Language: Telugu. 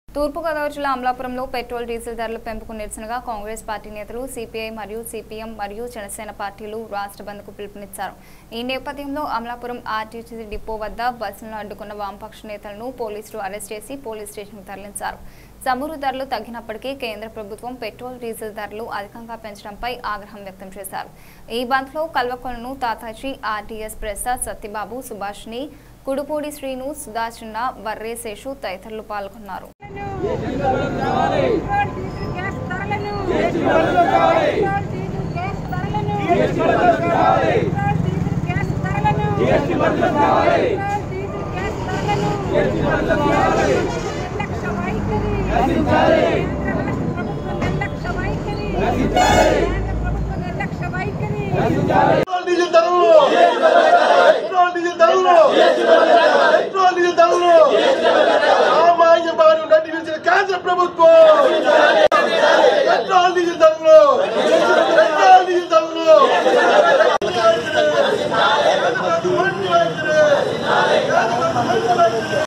తూర్పుగోదావరి జిల్లా అమలాపురంలో పెట్రోల్ డీజిల్ ధరల పెంపుకు నిరసనగా కాంగ్రెస్ పార్టీ నేతలు సిపిఐ మరియు సిపిఎం మరియు జనసేన పార్టీలు రాష్ట్ర బంద్కు పిలుపునిచ్చారు ఈ నేపథ్యంలో అమలాపురం ఆర్టీసీ డిపో వద్ద బస్సులను అడ్డుకున్న వామపక్ష నేతలను పోలీసులు అరెస్ట్ చేసి పోలీస్ స్టేషన్కు తరలించారు చమురు ధరలు తగ్గినప్పటికీ కేంద్ర ప్రభుత్వం పెట్రోల్ డీజిల్ ధరలు అధికంగా పెంచడంపై ఆగ్రహం వ్యక్తం చేశారు ఈ బంద్లో కల్వకొలను తాతాజీ ఆర్టీఎస్ ప్రసాద్ సత్యబాబు సుభాష్ని కుడుపూడి శ్రీను సుధాచన్న వర్రే శేషు తదితరులు పాల్గొన్నారు పెట్రోల్ డీజిల్ గ్యాస్ ధరలను పెట్రోల్ డీజిల్ గ్యాస్ ధరలను పెట్రోల్ డీజిల్ గ్యాస్ ధరలను పెట్రోల్ డీజిల్ గ్యాస్ ధరలను నిర్లక్ష్య వైఖరి కేంద్ర రాష్ట్ర ప్రభుత్వం నిర్లక్ష్య వైఖరి కేంద్ర ప్రభుత్వం నిర్లక్ష్య వైఖరి పెట్రోల్ డీజిల్ ధరలు పెట్రోల్ డీజిల్ ధరలు పెట్రోల్ డీజిల్ ధరలు సామాన్య భారీ నటించిన కేంద్ర ప్రభుత్వం పెట్రోల్ డీజిల్ ధరలు పెట్రోల్ డీజిల్ ధరలు మంచి వైఖరి. మంచి వైఖరి.